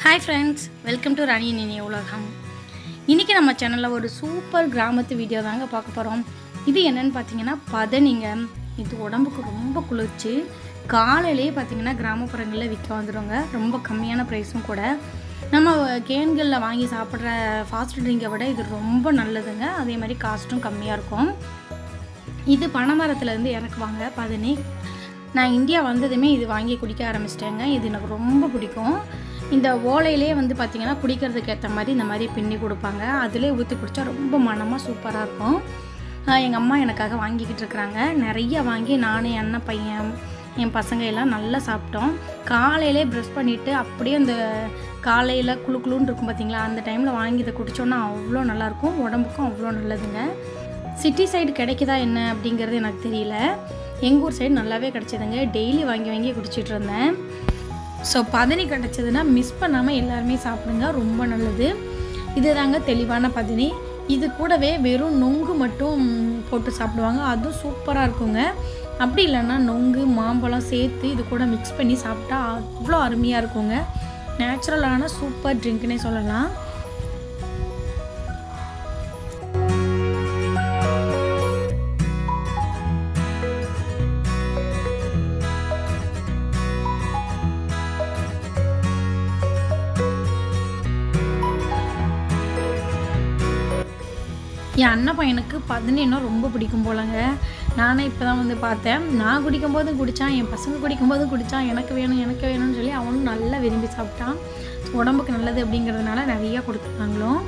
hi friends welcome to Rani Ninaiya Ulagam இன்றைக்கி நம்ம சேனலில் ஒரு சூப்பர் கிராமத்து வீடியோ தாங்க பார்க்க போகிறோம் இது என்னன்னு பார்த்தீங்கன்னா பதனிங்க இது உடம்புக்கு ரொம்ப குளிர்ச்சி காலையிலேயே பார்த்தீங்கன்னா கிராமப்புறங்களில் விற்க வந்துடுங்க ரொம்ப கம்மியான ப்ரைஸும் கூட நம்ம கேன்களில் வாங்கி சாப்பிட்ற ஃபாஸ்ட் ட்ரிங்கை விட இது ரொம்ப நல்லதுங்க அதே மாதிரி காஸ்ட்டும் கம்மியாக இருக்கும் இது பனைமரத்துலேருந்து இறக்குவாங்க பதனி நான் இந்தியா வந்ததுமே இது வாங்கி குடிக்க ஆரம்பிச்சிட்டேங்க இது எனக்கு ரொம்ப பிடிக்கும் இந்த ஓலையிலே வந்து பார்த்திங்கன்னா குடிக்கிறதுக்கு ஏற்ற மாதிரி இந்த மாதிரி பின்னி கொடுப்பாங்க அதிலே ஊற்றி குடித்தா ரொம்ப மனமாக சூப்பராக இருக்கும் எங்கள் அம்மா எனக்காக வாங்கிக்கிட்டு இருக்கிறாங்க நிறைய வாங்கி நானும் என் அண்ணன் பையன் என் பசங்க எல்லாம் நல்லா சாப்பிட்டோம் காலையிலே ப்ரெஷ் பண்ணிவிட்டு அப்படியே அந்த காலையில் குளு குளுன்னு இருக்கும் பார்த்தீங்களா அந்த டைமில் வாங்கி இதை குடித்தோன்னா அவ்வளோ நல்லாயிருக்கும் உடம்புக்கும் அவ்வளோ நல்லதுங்க சிட்டி சைடு கிடைக்குதா என்ன அப்படிங்கிறது எனக்கு தெரியல எங்கள் ஊர் சைடு நல்லாவே கிடச்சிதுங்க டெய்லி வாங்கி வாங்கி குடிச்சிட்டு இருந்தேன் ஸோ பதனி கிடச்சதுன்னா மிஸ் பண்ணாமல் எல்லாருமே சாப்பிடுங்க ரொம்ப நல்லது இது தாங்க தெளிவான பதனி இது கூடவே வெறும் நொங்கு மட்டும் போட்டு சாப்பிடுவாங்க அதுவும் சூப்பராக இருக்குங்க அப்படி இல்லைன்னா நொங்கு மாம்பழம் சேர்த்து இது கூட மிக்ஸ் பண்ணி சாப்பிட்டா அவ்வளோ அருமையாக இருக்குங்க நேச்சுரலான சூப்பர் ட்ரிங்க்னே சொல்லலாம் என் அண்ணன் பையனுக்கு பதினேன்னா ரொம்ப பிடிக்கும் போலங்க நானே இப்போ தான் வந்து பார்த்தேன் நான் குடிக்கும்போதும் குடித்தான் என் பசங்க குடிக்கும்போதும் குடித்தான் எனக்கு வேணும் எனக்கு வேணும்னு சொல்லி அவனும் நல்லா விரும்பி சாப்பிட்டான் உடம்புக்கு நல்லது அப்படிங்கிறதுனால நிறையா கொடுத்துருந்தாங்களும்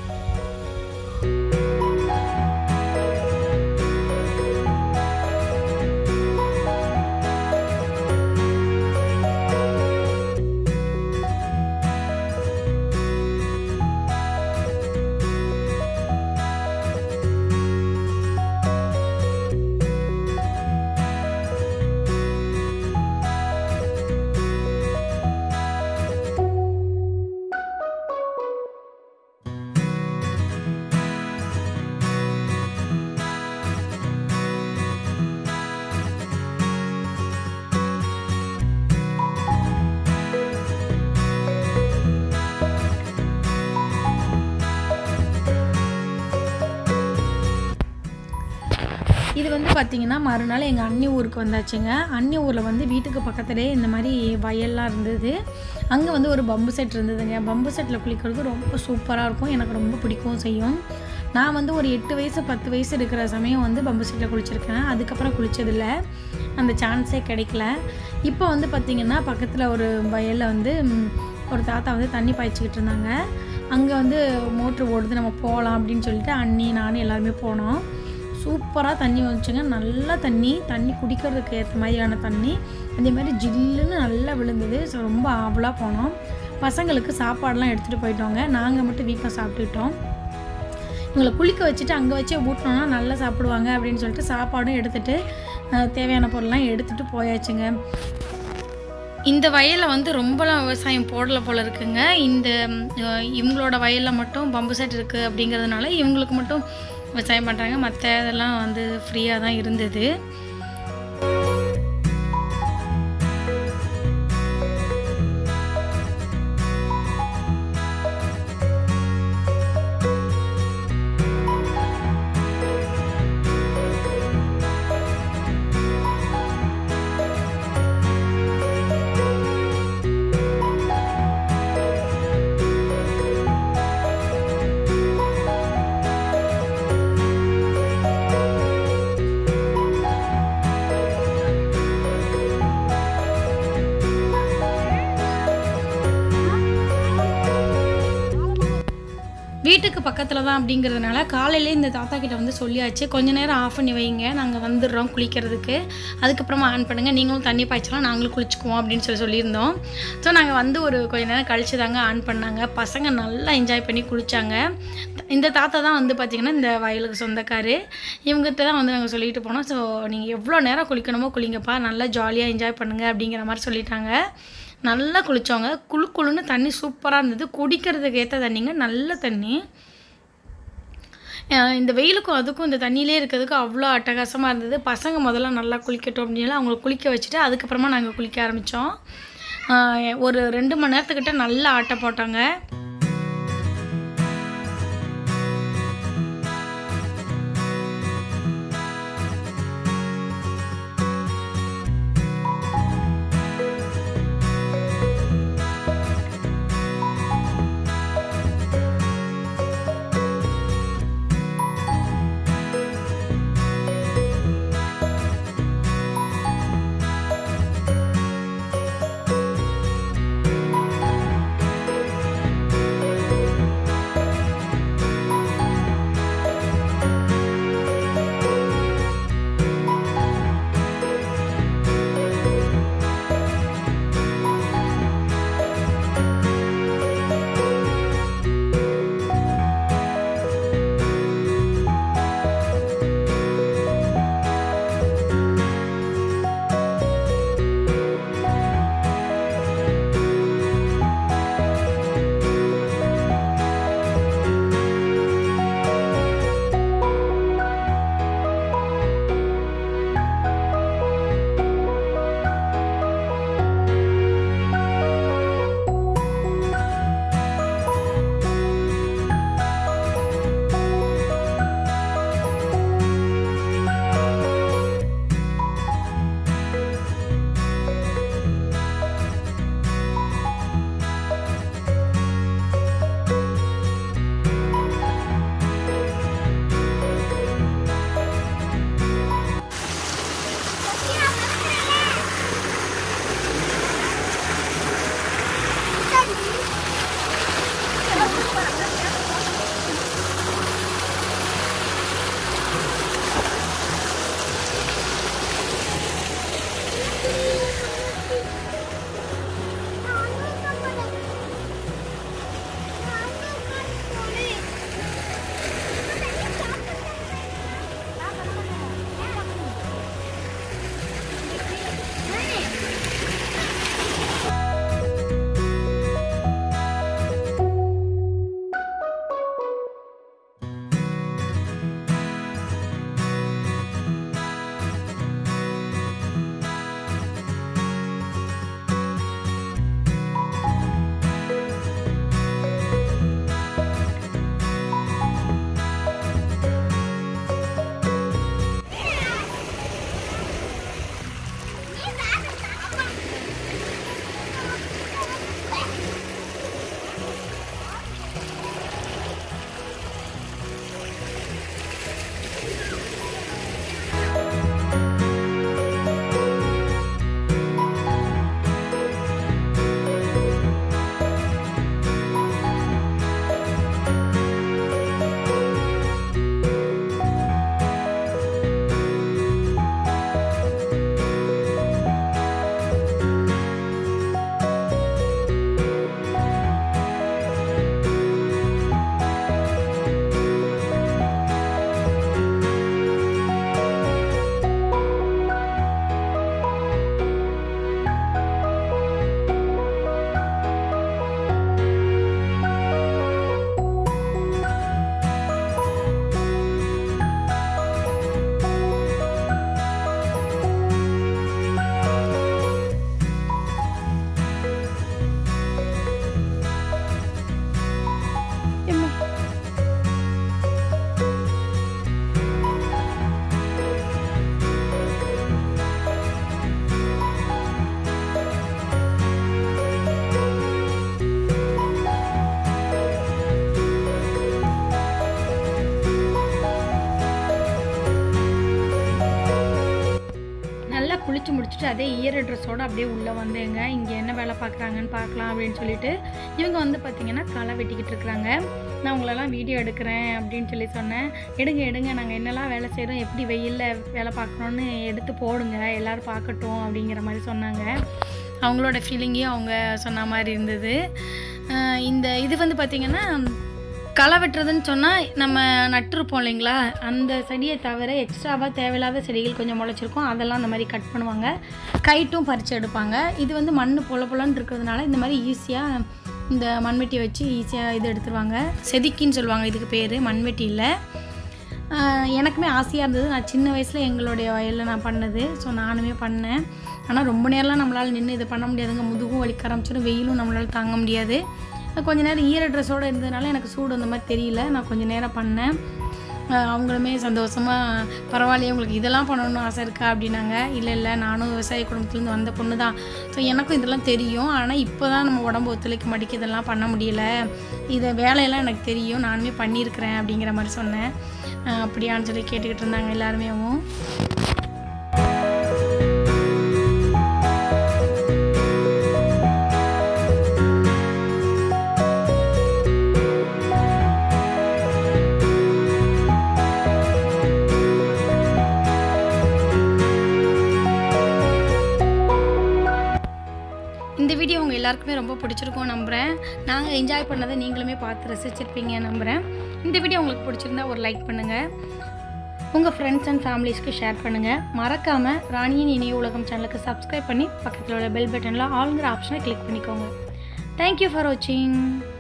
இது வந்து பார்த்திங்கன்னா மறுநாள் எங்கள் அண்ணி ஊருக்கு வந்தாச்சுங்க அண்ணி ஊரில் வந்து வீட்டுக்கு பக்கத்துலேயே இந்த மாதிரி வயல்லாம் இருந்தது அங்கே வந்து ஒரு பம்பு செட் இருந்ததுங்க பம்பு செட்டில் குளிக்கிறது ரொம்ப சூப்பராக இருக்கும் எனக்கு ரொம்ப பிடிக்கவும் செய்யும் நான் வந்து ஒரு எட்டு வயசு பத்து வயசு இருக்கிற சமயம் வந்து பம்பு செட்டில் குளிச்சிருக்கேன் அதுக்கப்புறம் குளித்ததில்ல அந்த சான்ஸே கிடைக்கல இப்போ வந்து பார்த்திங்கன்னா பக்கத்தில் ஒரு வயலில் வந்து ஒரு தாத்தா வந்து தண்ணி பாய்ச்சிக்கிட்டு இருந்தாங்க அங்கே வந்து மோட்ரு ஓடுது நம்ம போகலாம் அப்படின்னு சொல்லிட்டு அண்ணி நானும் எல்லாருமே போனோம் சூப்பராக தண்ணி வந்துச்சுங்க நல்லா தண்ணி தண்ணி குடிக்கிறதுக்கு ஏற்ற மாதிரியான தண்ணி அதே மாதிரி ஜில்லுன்னு நல்லா விழுந்தது ஸோ ரொம்ப ஆவலாக போனோம் பசங்களுக்கு சாப்பாடெலாம் எடுத்துகிட்டு போயிட்டோங்க நாங்கள் மட்டும் வீட்டில் சாப்பிட்டுக்கிட்டோம் இவங்களை குளிக்க வச்சுட்டு அங்கே வச்சே ஊட்டினோன்னா நல்லா சாப்பிடுவாங்க அப்படின்னு சொல்லிட்டு சாப்பாடும் எடுத்துகிட்டு தேவையான பொருள்லாம் எடுத்துகிட்டு போயாச்சுங்க இந்த வயலில் வந்து ரொம்பலாம் விவசாயம் போடலை போல் இருக்குங்க இந்த இவங்களோட வயலில் மட்டும் பம்பு செட் இருக்குது அப்படிங்கிறதுனால இவங்களுக்கு மட்டும் விவசாயம் பண்ணுறாங்க மற்ற இதெல்லாம் வந்து ஃப்ரீயாக தான் இருந்தது வீட்டுக்கு பக்கத்தில் தான் அப்படிங்கிறதுனால காலையிலே இந்த தாத்தா கிட்ட வந்து சொல்லியாச்சு கொஞ்ச நேரம் ஆஃப் பண்ணி வைங்க நாங்கள் வந்துடுறோம் குளிக்கிறதுக்கு அதுக்கப்புறமா ஆன் பண்ணுங்கள் நீங்களும் தண்ணி பாய்ச்சலாம் நாங்களும் குளிச்சுக்குவோம் அப்படின்னு சொல்லி சொல்லியிருந்தோம் ஸோ நாங்கள் வந்து ஒரு கொஞ்ச நேரம் கழிச்சு தாங்க ஆன் பண்ணாங்க பசங்க நல்லா என்ஜாய் பண்ணி குளித்தாங்க இந்த தாத்தா தான் வந்து பார்த்திங்கன்னா இந்த வயலுக்கு சொந்தக்காரு இவங்ககிட்ட தான் வந்து நாங்கள் சொல்லிட்டு போனோம் ஸோ நீங்கள் எவ்வளோ நேரம் குளிக்கணுமோ குளிங்கப்பா நல்லா ஜாலியாக என்ஜாய் பண்ணுங்கள் அப்படிங்கிற மாதிரி சொல்லிட்டாங்க நல்லா குளித்தோங்க குளு குளுன்னு தண்ணி சூப்பராக இருந்தது குடிக்கிறதுக்கு ஏற்ற தண்ணிங்க நல்ல தண்ணி அஹ் இந்த வெயிலுக்கும் அதுக்கும் இந்த தண்ணியிலே இருக்கிறதுக்கு அவ்வளோ அட்டகாசமாக இருந்தது பசங்க முதல்ல நல்லா குளிக்கட்டும் அப்படின்னு அவங்கள குளிக்க வச்சுட்டு அதுக்கப்புறமா நாங்கள் குளிக்க ஆரம்பித்தோம் ஆஹ் ஒரு ரெண்டு மணி நேரத்துக்கிட்ட நல்லா ஆட்ட போட்டாங்க குளிச்சு முடிச்சுட்டு அதே ஈர ட்ரெஸ்ஸோடு அப்படியே உள்ளே வந்தேங்க இங்கே என்ன வேலை பார்க்குறாங்கன்னு பார்க்கலாம் அப்படின்னு சொல்லிட்டு இவங்க வந்து பார்த்திங்கன்னா களை வெட்டிக்கிட்டு இருக்கிறாங்க நான் உங்களெல்லாம் வீடியோ எடுக்கிறேன் அப்படின்னு சொல்லி சொன்னேன் எடுங்க எடுங்க நாங்கள் என்னெல்லாம் வேலை செய்கிறோம் எப்படி வெயிலில் வேலை பார்க்குறோன்னு எடுத்து போடுங்க எல்லோரும் பார்க்கட்டும் அப்படிங்கிற மாதிரி சொன்னாங்க அவங்களோட ஃபீலிங்கையும் அவங்க சொன்ன மாதிரி இருந்தது அஹ் இந்த இது வந்து பார்த்திங்கன்னா களை வெட்டுறதுன்னு சொன்னால் நம்ம நட்டுருப்போம் இல்லைங்களா அந்த செடியை தவிர எக்ஸ்ட்ராவாக தேவையில்லாத செடிகள் கொஞ்சம் முளைச்சிருக்கும் அதெல்லாம் அந்த மாதிரி கட் பண்ணுவாங்க கைட்டும் பறித்து எடுப்பாங்க இது வந்து மண் பொல பொலன்னு இருக்கிறதுனால இந்த மாதிரி ஈஸியாக இந்த மண்வெட்டியை வச்சு ஈஸியாக இது எடுத்துருவாங்க செதுக்கின்னு சொல்லுவாங்க இதுக்கு பேர் மண்வெட்டி இல்லை ஆஹ் எனக்குமே ஆசையாக இருந்தது நான் சின்ன வயசில் எங்களுடைய வயலில் நான் பண்ணது ஸோ நானுமே பண்ணேன் ஆனால் ரொம்ப நேரம்லாம் நம்மளால் நின்று இது பண்ண முடியாதுங்க முதுகும் வலிக்க ஆரம்பிச்சிடும் வெயிலும் நம்மளால் தாங்க முடியாது கொஞ்ச நேரம் ஈர ட்ரெஸ்ஸோடு இருந்ததுனால எனக்கு சூடு அந்த மாதிரி தெரியல நான் கொஞ்சம் நேரம் பண்ணேன் அஹ் அவங்களுமே சந்தோஷமாக பரவாயில்லையே உங்களுக்கு இதெல்லாம் பண்ணணும்னு ஆசை இருக்கா அப்படின்னாங்க இல்லை இல்லை நானும் விவசாய குடும்பத்துலேருந்து வந்த பொண்ணு தான் ஸோ எனக்கும் இதெல்லாம் தெரியும் ஆனால் இப்போ தான் நம்ம உடம்பு ஒத்துழைக்க மாட்டேங்குது இதெல்லாம் பண்ண முடியல இதை வேலையெல்லாம் எனக்கு தெரியும் நானுமே பண்ணியிருக்கிறேன் அப்படிங்கிற மாதிரி சொன்னேன் அஹ் அப்படியான்னு சொல்லி கேட்டுக்கிட்டு இருந்தாங்க எல்லாருமேவும் இந்த வீடியோ உங்கள் எல்லாருக்குமே ரொம்ப பிடிச்சிருக்கும் நம்புகிறேன் நாங்கள் என்ஜாய் பண்ணதை நீங்களுமே பார்த்து ரசிச்சிருப்பீங்க நம்புகிறேன் இந்த வீடியோ உங்களுக்கு பிடிச்சிருந்தா ஒரு லைக் பண்ணுங்கள் உங்கள் ஃப்ரெண்ட்ஸ் அண்ட் ஃபேமிலிஸ்க்கு ஷேர் பண்ணுங்கள் மறக்காமல் ராணியின் இணைய உலகம் சேனலுக்கு சப்ஸ்கிரைப் பண்ணி பக்கத்தில் உள்ள பெல் பட்டனில் ஆளுங்கிற ஆப்ஷனை கிளிக் பண்ணிக்கோங்க தேங்க்யூ ஃபார் வாட்சிங்